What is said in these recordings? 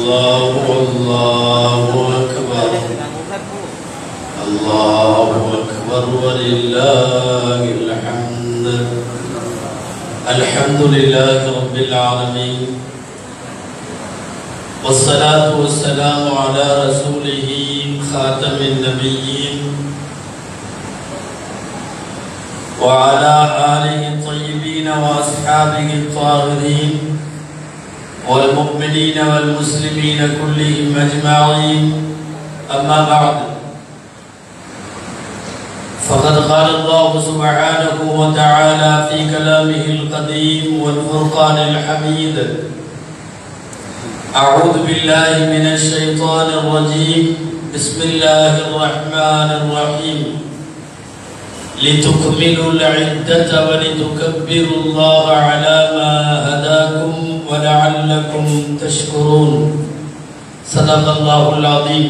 الله الله أكبر الله أكبر ولله الحمد الحمد لله رب العالمين والصلاة والسلام على رسوله خاتم النبيين وعلى آله الطيبين وأصحابه الطاهرين والمؤمنين والمسلمين كلهم أجمعين أما بعد فقد قال الله سبحانه وتعالى في كلامه القديم والفرقان الحميد أعوذ بالله من الشيطان الرجيم بسم الله الرحمن الرحيم لتكملوا العدة ولتكبروا الله على ما هداكم ولعلكم تشكرون صدق الله العظيم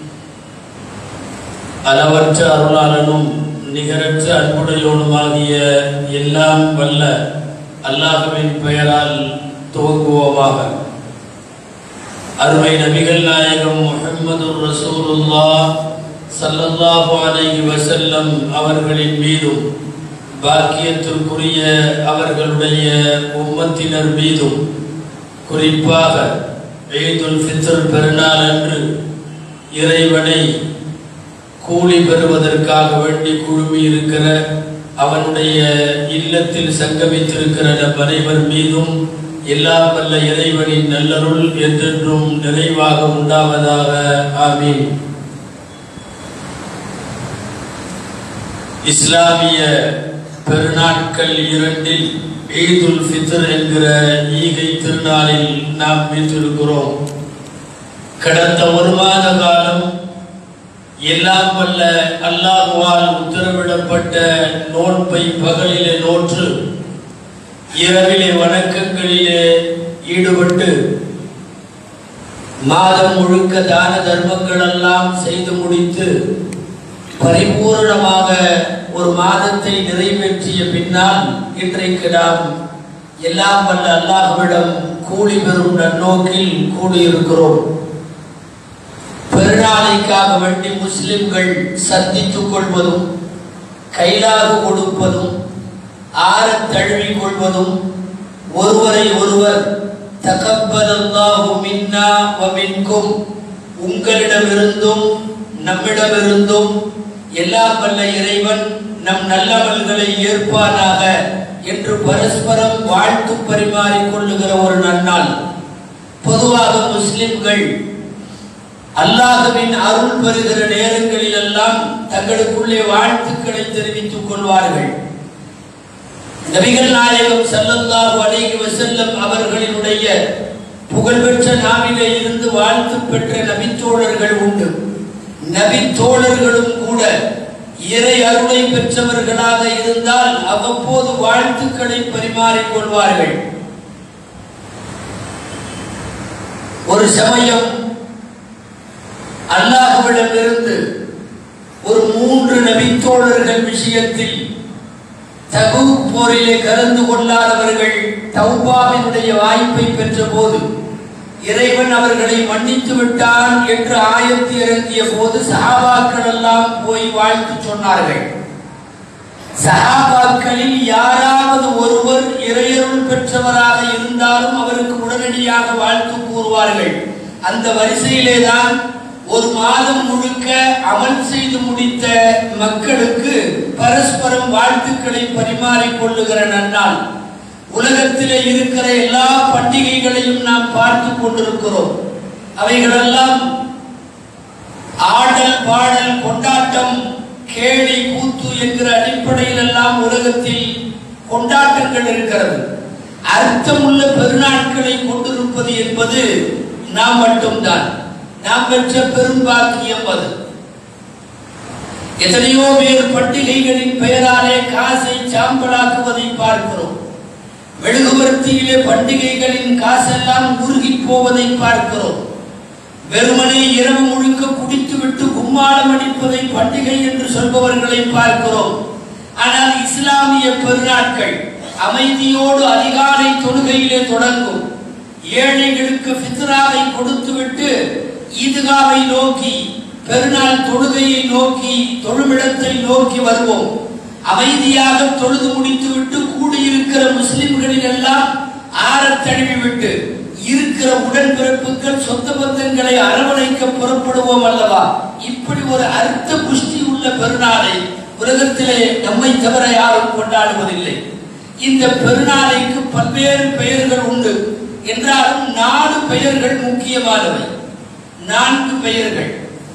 அளவற்ற அருளாளனும் நிகரற்ற அன்புடையோனுமாகிய எல்லாம் வல்ல அல்லாஹுவின் பெயரால் துவங்குவோமாக அருமை நபிகள் நாயகம் முஹம்மது ரசூலுல்லா சல்லல்லாஹு அலைஹி வஸல்லம் அவர்களின் மீதும் பாக்கியத்திற்குரிய அவர்களுடைய உம்மத்தினர் மீதும் குறிப்பாக ஈதுல் ஃபித்ர் பெருநாள் அன்று இறைவனை கூலி பெறுவதற்காக வேண்டி குழுமி இருக்கிற அவனுடைய இல்லத்தில் சங்கமித்திருக்கிற நம் அனைவர் மீதும் எல்லாம் வல்ல இறைவனின் நல்லருள் என்றென்றும் நிறைவாக உண்டாவதாக ஆமீன் இஸ்லாமிய பெருநாட்கள் இரண்டில் ஈதுல் ஃபித்ர் என்கிற ஈகை திருநாளில் நாம் வீற்றிருக்கிறோம் கடந்த ஒரு மாத காலம் எல்லாம் வல்ல அல்லாஹுவால் உத்தரவிடப்பட்ட நோன்பை பகலிலே நோற்று இரவிலே வணக்கங்களிலே ஈடுபட்டு மாதம் முழுக்க தான தர்மங்கள் எல்லாம் செய்து முடித்து பரிபூர்ணமாக ஒரு மாதத்தை நிறைவேற்றிய பின்னால் இன்றைக்கு நாம் எல்லாம் வல்ல அல்லாஹ்விடம் கூலி பெறும் நன்னோக்கில் கூடியிருக்கிறோம் பெருநாளைக்காக வேண்டி முஸ்லிம்கள் சந்தித்துக் கொள்வதும் கைலாகு கொடுப்பதும் ஆறத் தழுவிக் கொள்வதும் ஒருவரை ஒருவர் தகப்பதல்லாஹு மின்னா வ மின்கும் உங்களிடமிருந்தும் நம்மிடமிருந்தும் எல்லாம் வல்ல இறைவன் நம் நல்லவல்களை ஏற்பானாக என்று பரஸ்பரம் வாழ்த்து பரிமாறிக் கொள்ளுகிற ஒரு நன்னாள் பொதுவாக முஸ்லிம்கள் அல்லாஹுவின் அருள் பெறுகிற நேரங்களில் எல்லாம் தங்களுக்குள்ளே வாழ்த்துக்களை தெரிவித்துக் கொள்வார்கள் நபிகள் நாயகம் ஸல்லல்லாஹு அலைஹி வஸல்லம் அவர்களினுடைய புகழ்பெற்ற நாவிலே இருந்து வாழ்த்து பெற்ற நபித்தோழர்கள் உண்டு நபித்தோழர்களும் கூட இறை அருளை பெற்றவர்களாக இருந்தால் அவ்வப்போது வாழ்த்துக்களை பரிமாறிக் கொள்வார்கள் ஒரு சமயம் அல்லாஹுவிடமிருந்து ஒரு மூன்று நபித்தோழர்கள் விஷயத்தில் தபூக் போரிலே கலந்து கொள்ளாதவர்கள் தௌபாவினுடைய வாய்ப்பை பெற்ற போது இறைவன் அவர்களை மன்னித்து விட்டான் என்று ஆயத்து இறங்கிய போது சஹாபாக்கள் எல்லாம் போய் வாழ்த்து சொன்னார்கள் சஹாபாக்களில் யாராவது ஒருவர் இறையருள் பெற்றவராக இருந்தாலும் அவருக்கு உடனடியாக வாழ்த்து கூறுவார்கள் அந்த வரிசையிலே தான் ஒரு மாதம் முழுக்க அமல் செய்து முடித்த மக்களுக்கு பரஸ்பரம் வாழ்த்துக்களை பரிமாறிக் கொள்ளுகிற நன்னாள் உலகத்திலே இருக்கிற எல்லா பண்டிகைகளையும் நாம் பார்த்து கொண்டிருக்கிறோம் அவைகளெல்லாம் ஆடல் பாடல் கொண்டாட்டம் கேலி கூத்து என்கிற அடிப்படையில் எல்லாம் உலகத்தில் கொண்டாட்டங்கள் இருக்கிறது அர்த்தமுள்ள பெருநாட்களை கொண்டிருப்பது என்பது நாம் மட்டும்தான் நாம் பெற்ற பெரும்பாக்கியம் அது எத்தனையோ பேர் பண்டிகைகளின் பெயராலே காசை சாம்பலாக்குவதை பார்க்கிறோம் மெழுகுவர்த்தியிலே பண்டிகைகளின் காசெல்லாம் உருகி போவதை பார்க்கிறோம் வெறுமனே இரவு முழுக்க குடித்து விட்டு கும்மாளம் அடிப்பதை பண்டிகை என்று சொல்பவர்களை பார்க்கிறோம் ஆனால் இஸ்லாமிய பெருநாட்கள் அமைதியோடு அதிகாலை தொழுகையிலே தொடங்கும் ஏழைகளுக்கு ஃபித்ராவை கொடுத்துவிட்டு முடித்துவிட்டு ஈதுகாவை நோக்கி பெருநாள் தொழுகையை நோக்கி தொழுமிடத்தை நோக்கி வருவோம் அமைதியாக தொழுது முடித்துவிட்டு கூடியிருக்கிற முஸ்லிம்களில் எல்லாம் ஆறத் தழுவி விட்டு இருக்கிற உடன்பிறப்புகள் சொந்த பந்தங்களை அரவணைக்க புறப்படுவோம் அல்லவா இப்படி ஒரு அர்த்த புஷ்டி உள்ள பெருநாளை உலகத்திலே நம்மை தவிர யாரும் கொண்டாடுவதில்லை இந்த பெருநாளைக்கு பல்வேறு பெயர்கள் உண்டு என்றாலும் நாலு பெயர்கள் முக்கியமானவை நான்கு பெயர்கள்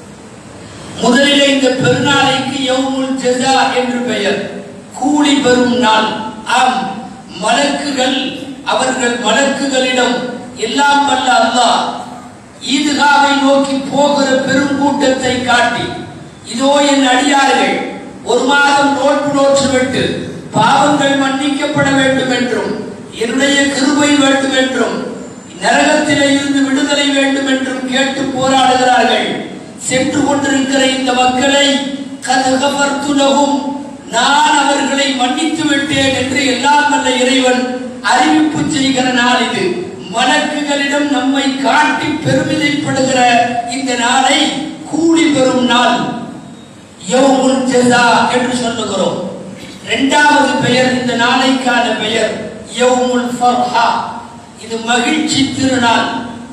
முதலிலே இந்த பெருநாளைக்கு யௌமுல் ஜஸா என்று பெயர் கூலி பெறும் நாள் ஆம் மலக்குகள் அவர்கள் மலக்குகளிடம் எல்லாம் வல்ல அல்லாஹ் ஈதுகாவை நோக்கி போகிற பெருங்கூட்டத்தை காட்டி இதோ என் அடியார்கள் ஒரு மாதம் நோன்பு நோற்றுவிட்டு பாவங்கள் மன்னிக்கப்பட வேண்டும் என்றும் என்னுடைய கிருபை வேண்டும் என்றும் நரகத்திலே இருந்து விடுதலை வேண்டும் என்றும் கேட்டு போராடுகிறார்கள் சென்று கொண்டிருக்கிற இந்த மக்களை கதகபர்த்துலகும் நான் அவர்களை மன்னித்து விட்டேன் என்று எல்லாம் வல்ல இறைவன் அறிவிப்பு செய்கிற நாள் இது மலக்குகளிடம் நம்மை காட்டி பெருமிதைப்படுகிற இந்த நாளை கூலி பெறும் நாள் யௌமுல் ஜஸா என்று சொல்லுகிறோம் இரண்டாவது பெயர் இந்த நாளைக்கான பெயர் யௌமுல் ஃபர்ஹா இது மகிழ்ச்சி திருநாள்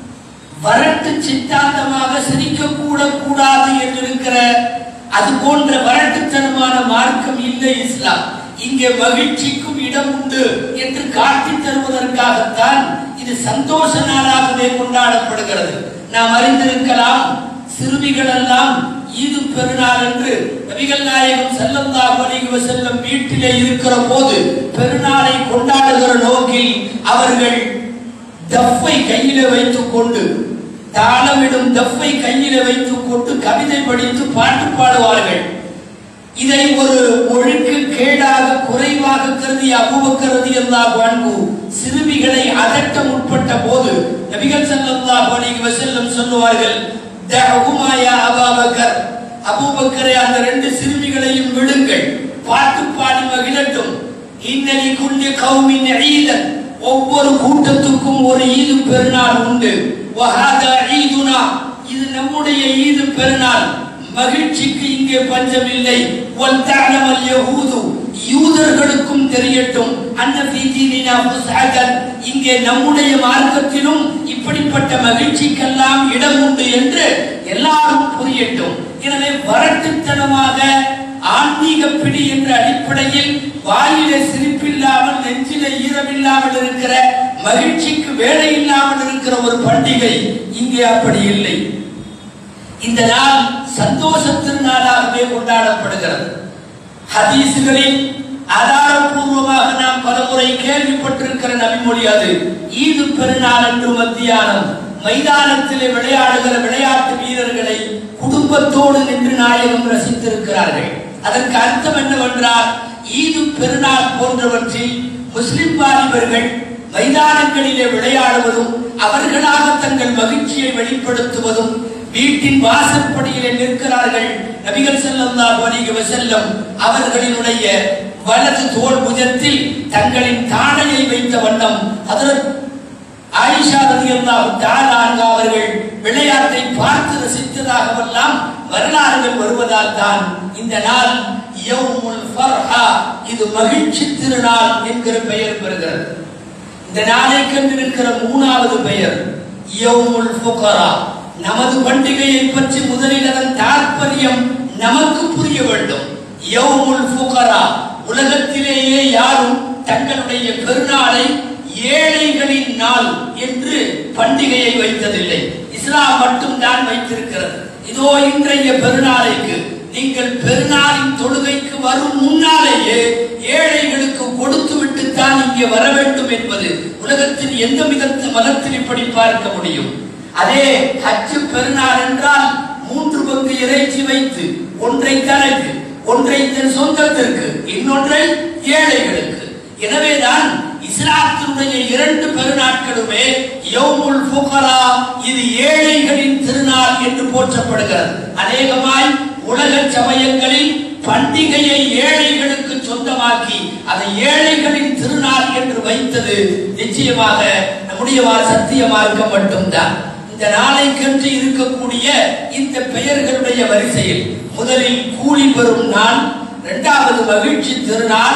வரட்டு சித்தாந்தமாக சிரிக்க கூட கூடாது என்று இருக்கிற அது போன்ற வரட்டுத்தனமான மார்க்கம் இல்லை இஸ்லாம் இங்கே மகிழ்ச்சிக்கும் இடம் உண்டு என்று காட்டி தருவதற்காகத்தான் இது சந்தோஷ நாளாகவே கொண்டாடப்படுகிறது நாம் அறிந்திருக்கலாம் சிறுமிகள் எல்லாம் ஈது பெருநாள் என்று நபிகள் நாயகம் ஸல்லல்லாஹு அலைஹி வஸல்லம் வீட்டிலே இருக்கிற போது பெருநாளை கொண்டாடுகிற நோக்கில் அவர்கள் தஃப்பை கையில வைத்துக் கொண்டு தாளமிடும் தஃப்பை கையில வைத்துக் கொண்டு கவிதை படித்து பாட்டு பாடுவார்கள் இதை ஒரு ஒழுக்கு கேடாக குறைவாக கருதி அபூபக்கர் ரலியல்லாஹு அன்ஹு சிறுமிகளை அதட்ட முற்பட்ட போது நபிகள் ஸல்லல்லாஹு அலைஹி வஸல்லம் சொல்லுவார்கள் தஹுமா யா அபூபக்கர் அபூபக்கரே அந்த ரெண்டு சிறுமிகளையும் விடுங்கள் பாட்டு பாடி மகிழட்டும் இன்னலி குல்லி கௌமின் ஈதன் ஒவ்வொரு கூட்டத்துக்கும் ஒரு ஈது பெருநாள் உண்டு வஹாதா ஈதுனா இது நம்முடைய ஈது பெருநாள் மகிழ்ச்சிக்கு இங்கே பஞ்சமில்லை வல் தஅலமல் யஹூது யூதர்களுக்கும் தெரியட்டும் அன்ன ஃபீ தீனினா ஃபுஸ்ஹதன் இங்கே நம்முடைய மார்க்கத்திலும் இப்படிப்பட்ட மகிழ்ச்சிக்கெல்லாம் இடம் உண்டு என்று எல்லாரும் புரியட்டும் எனவே வரட்டுத்தனமாக ஆன்மீக பிடி என்ற அடிப்படையில் வாயில சிரிப்பில்லாமல் நெஞ்சில ஈரமில்லாமல் இருக்கிற மகிழ்ச்சிக்கு வேலை இல்லாமல் இருக்கிற ஒரு பண்டிகை இங்கே அப்படி இல்லை இந்த நாள் சந்தோஷ திருநாளாகவே கொண்டாடப்படுகிறது ஹதீசுகளில் ஆதாரபூர்வமாக நாம் பலமுறை கேள்விப்பட்டிருக்கிற நபிமொழி அது ஈது பெருநாள் என்று மத்தியானம் மைதானத்திலே விளையாடுகிற விளையாட்டு வீரர்களை குடும்பத்தோடு நின்று நாயகம் ரசித்திருக்கிறார்கள் அதற்கு அர்த்தம் என்னவென்றால் ஈது பெருநாள் போன்றவற்றில் முஸ்லிம் வாலிபர்கள் மைதானங்களிலே விளையாடுவதும் அவர்களாக தங்கள் மகிழ்ச்சியை வெளிப்படுத்துவதும் வீட்டின் வாசற்படியிலே நிற்கிறார்கள் நபிகள் ஸல்லல்லாஹு அலைஹி வஸல்லம் அவர்களினுடைய வலது தோள் புஜத்தில் தங்களின் தாடையை வைத்த வண்ணம் ஹஜரத் ஆயிஷா ரலியல்லாஹு தஆலா அன்ஹா அவர்கள் விளையாட்டை பார்த்து ரசித்ததாகவெல்லாம் வரலாறுகள் வருவதால் தான் இந்த நாள் யௌமுல் ஃபர்ஹா இது மகிழ்ச்சி திருநாள் என்கிற பெயர் பெறுகிறது இந்த நாளை கண்டிருக்கிற மூணாவது பெயர் யௌமுல் ஃபுகரா நமது பண்டிகையை பற்றி முதலில் அதன் தாற்பயம் நமக்கு புரிய வேண்டும் யௌமுல் ஃபுகரா உலகத்திலேயே யாரும் தங்களுடைய பெருநாளை ஏழைகளின் நாள் என்று பண்டிகையை வைத்ததில்லை இஸ்லாம் மட்டும்தான் வைத்திருக்கிறது இதோ இன்றைய பெருநாளைக்கு நீங்கள் பெருநாளின் தொழுகைக்கு வரும் முன்னாலேயே ஏழைகளுக்கு கொடுத்து விட்டு தான் இங்கே வர வேண்டும் என்பது உலகத்தின் எந்த மிதத்து மதத்தில் இப்படி பார்க்க முடியும் அதே ஹஜ்ஜு பெருநாள் என்றால் மூன்று பங்கு இறைச்சி வைத்து ஒன்றை தனக்கு ஒன்றை தன் சொந்தத்திற்கு இன்னொன்றை ஏழைகளுக்கு எனவேதான் இஸ்லாத்தினுடைய இரண்டு பெருநாட்களுமே யௌமுல் ஃபுகரா இது ஏழைகளின் திருநாள் என்று போற்றப்படுகிறது அநேகமாய் உலக சமயங்களில் பண்டிகையை ஏழைகளுக்கு சொந்தமாக்கி அதை ஏழைகளின் திருநாள் என்று வைத்தது நிச்சயமாக நம்முடைய வா- சத்திய மார்க்கம் மட்டும்தான் இந்த இந்த நாளைக்கென்று இருக்கக்கூடிய இந்த பெயர்களுடைய வரிசையில் முதலில் கூலி பெறும் நாள் இரண்டாவது மகிழ்ச்சி திருநாள்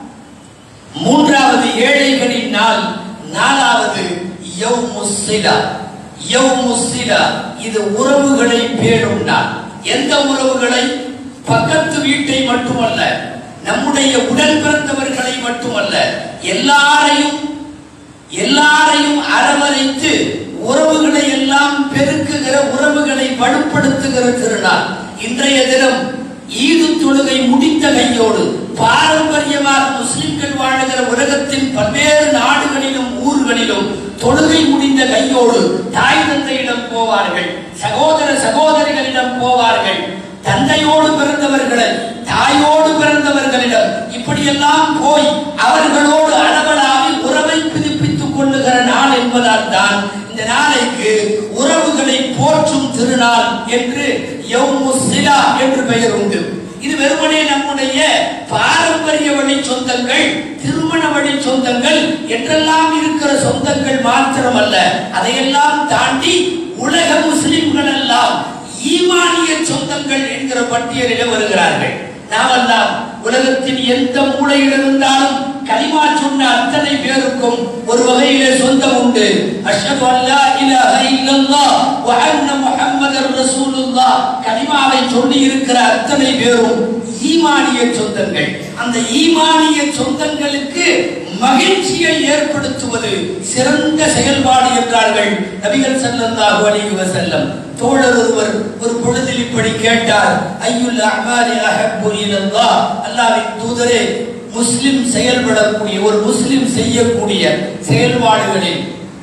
மூன்றாவது ஏழைகளின் நாள் நாலாவது யௌமுஸ்ஸிலா யௌமுஸ்ஸிலா இது உறவுகளை பேணும் நாள் எந்த உறவுகளை பக்கத்து வீட்டை மட்டுமல்ல நம்முடைய உடன் பிறந்தவர்களை மட்டுமல்ல எல்லாரையும் எல்லாரையும் அரவணைத்து உறவுகளை எல்லாம் பெருக்குகிற உறவுகளை வலுப்படுத்துகிற திருநாள் இன்றைய தினம் ஈது தொழுகை முடித்த கையோடு பாரம்பரியமாக முஸ்லிம்கள் வாழுகிற உலகத்தின் பல்வேறு நாடுகளிலும் ஊர்களிலும் தொழுகை முடிந்த கையோடு தாய் தந்தையிடம் போவார்கள் சகோதர சகோதரிகளிடம் போவார்கள் தந்தையோடு பிறந்தவர்களை தாயோடு பிறந்தவர்களிடம் இப்படியெல்லாம் போய் அவர்களோடு அளவலாவி உறவை புதுப்பித்துக் கொள்ளுகிற நாள் என்பதால் தான் இந்த நாளைக்கு உறவுகளை போற்றும் திருநாள் என்று யௌமுஸ்ஸிலா என்று பெயர் உண்டு இது வெறுமனே நம்முடைய பாரம்பரிய வழி சொந்தங்கள் திருமண வழி சொந்தங்கள் என்றெல்லாம் இருக்கிற சொந்தங்கள் மாத்திரமல்ல அதையெல்லாம் தாண்டி உலக முஸ்லிம்கள் எல்லாம் ஈமானிய சொந்தங்கள் என்கிற பட்டியலில் வருகிறார்கள் நாமெல்லாம் உலகத்தின் எந்த மூலையில் இருந்தாலும் கலிமா சொன்ன அத்தனை பேருக்கும் ஒரு வகையிலே சொந்தம் உண்டு அஷ்ஹது அல்லா இலாஹ இல்லல்லாஹ் வ அன்ன முஹம்மதர் ரசூலுல்லாஹ் கலிமாவை சொல்லி இருக்கிற அத்தனை பேரும் ஈமானிய சொந்தங்கள் அந்த ஈமானிய சொந்தங்களுக்கு மகிழ்ச்சியை ஏற்படுத்துவது சிறந்த செயல்பாடு என்றார்கள் நபிகள் ஸல்லல்லாஹு அலைஹி வஸல்லம் தோழர் ஒருவர் ஒரு பொழுதில் இப்படி கேட்டார் ஐயுல் அமாலி அஹப்பு இலல்லாஹ் அல்லாஹ்வின் தூதரே முஸ்லிம் செயல்படக்கூடிய ஒரு முஸ்லிம் செய்யக்கூடிய செயல்பாடுகளில்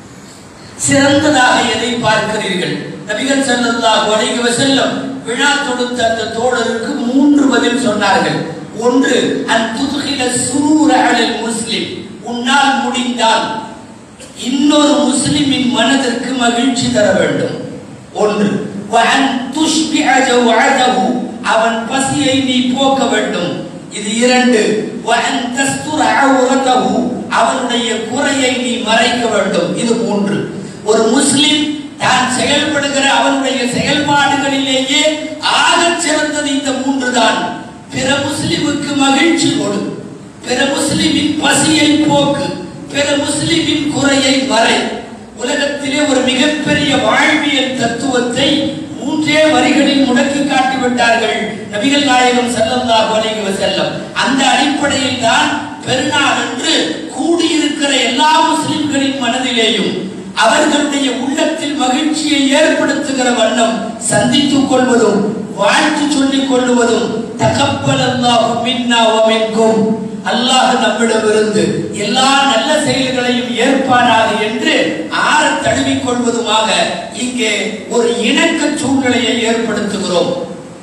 சிறந்ததாக எதை பார்க்கிறீர்கள் நபிகள் ஸல்லல்லாஹு அலைஹி வஸல்லம் விழா தொடுத்த அந்த தோழருக்கு மூன்று பதில் சொன்னார்கள் ஒன்று அன் துதுகில சுரூர அலல் முஸ்லிம் உன்னால் முடிந்தால் இன்னொரு முஸ்லிமின் மனதிற்கு மகிழ்ச்சி தர வேண்டும் ஒன்று வஅன் துஷ்பிஅ ஜவ்அதஹு அவன் பசியை நீ போக்க வேண்டும் இது இரண்டு வஅன் தஸ்துர அவ்ரதஹு அவனுடைய குறையை நீ மறைக்க வேண்டும் இது மூன்று ஒரு முஸ்லிம் தான் செயல்படுகிற அவனுடைய செயல்பாடுகளிலேயே ஆகச் சிறந்தது இந்த மூன்று தான் பிற முஸ்லிமுக்கு மகிழ்ச்சி கொடு பிற முஸ்லிமின் பசியை போக்கு பிற முஸ்லிமின் குறையை மறை உலகத்திலே ஒரு மிகப்பெரிய வாழ்வியல் தத்துவத்தை மூன்றே வரிகளில் முடக்கி காட்டி விட்டார்கள் நபிகள் நாயகம் ஸல்லல்லாஹு அலைஹி வஸல்லம் அந்த அடிப்படையில் தான் பெருநாள் அன்று கூடியிருக்கிற எல்லா முஸ்லிம்களின் மனதிலேயும் அவர்களுடைய உள்ளத்தில் மகிழ்ச்சியை ஏற்படுத்துகிற வண்ணம் சந்தித்துக் கொள்வதும் வாழ்த்து சொல்லிக் கொள்வதும் தகப்பல் அல்லாஹு மின்னா வ மின்கும் அல்லாஹ் நம்மிடமிருந்து எல்லா நல்ல செயல்களையும் ஏற்பானாக என்று ஆற தழுவிக் கொள்வதுமாக இங்கே ஒரு இணக்க சூழ்நிலையை ஏற்படுத்துகிறோம்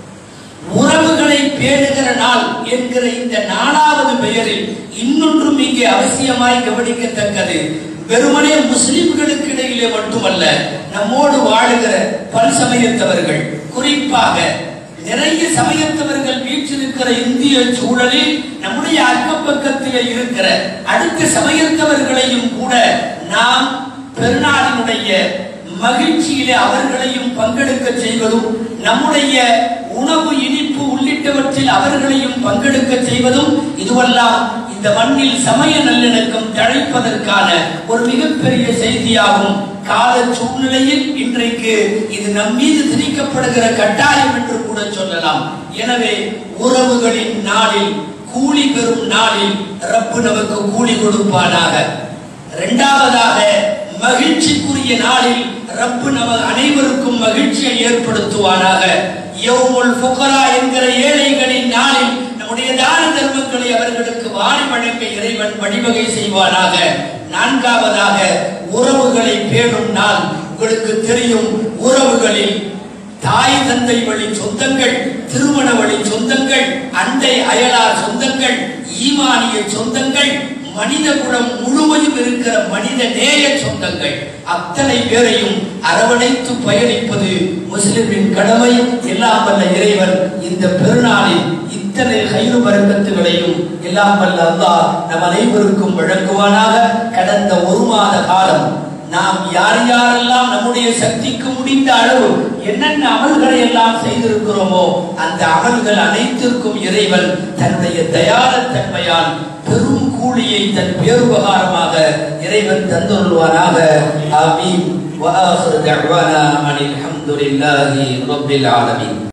உறவுகளை பேணுகிற நாள் என்கிற இந்த நாலாவது பெயரில் இன்னொன்றும் இங்கே அவசியமாய் கவனிக்கத்தக்கது வெறுமனே முஸ்லிம்களுக்கு இடையிலே மட்டுமல்ல நம்மோடு வாழுகிற பல் சமயத்தவர்கள் குறிப்பாக நிறைய சமயத்தவர்கள் வீற்றிருக்கிற இந்திய சூழலில் நம்முடைய அக்கம் பக்கத்திலே இருக்கிற அடுத்த சமயத்தவர்களையும் கூட நாம் பெருநாளினுடைய மகிழ்ச்சியிலே அவர்களையும் பங்கெடுக்க செய்வதும் நம்முடைய உணவு இனிப்பு உள்ளிட்டவற்றில் அவர்களையும் பங்கெடுக்க செய்வதும் இதுவெல்லாம் இந்த மண்ணில் சமய நல்லிணக்கம் தழைப்பதற்கான ஒரு மிகப்பெரிய செய்தியாகும் கால சூழ்நிலையில் இன்றைக்கு இது நம் மீது திணிக்கப்படுகிற கட்டாயம் என்று கூட சொல்லலாம் எனவே உறவுகளின் நாளில் கூலி பெறும் நாளில் ரப்பு நமக்கு கூலி கொடுப்பானாக இரண்டாவதாக மகிழ்ச்சிக்குரிய நாளில் ரப்பு நம அனைவருக்கும் மகிழ்ச்சியை ஏற்படுத்துவானாக யௌமுல் ஃபுகரா என்கிற ஏழைகளின் நாளில் நம்முடைய தான தர்மங்களை அவர்களுக்கு வாரி வழங்க இறைவன் வழிவகை செய்வானாக நான்காவதாக உறவுகளை பேணும் நாள் உங்களுக்கு தெரியும் உறவுகளில் தாய் தந்தை வழி சொந்தங்கள் திருமண வழி சொந்தங்கள் அண்டை அயலார் சொந்தங்கள் ஈமானிய சொந்தங்கள் மனித குலம் முழுவதும் இருக்கிற மனித நேய சொந்தங்கள் அத்தனை பேரையும் அரவணைத்து பயணிப்பது முஸ்லிமின் கடமை எல்லாம் வல்ல இறைவன் இந்த பெருநாளில் இத்தனை கயிறு பரக்கத்துகளையும் எல்லாம் வல்ல அல்லாஹ் நம் அனைவருக்கும் வழங்குவானாக கடந்த ஒரு மாத காலம் நாம் யார் யாரெல்லாம் நம்முடைய சக்திக்கு முடிந்த அளவு என்னென்ன அமல்களை எல்லாம் செய்திருக்கிறோமோ அந்த அமல்கள் அனைத்திற்கும் இறைவன் தன்னுடைய தயாரத்தன்மையால் பெரும் கூலியை தன் பேருபகாரமாக இறைவன் தந்துள்வாராக ஆமீன் وآخر دعوانا أن الحمد لله رب العالمين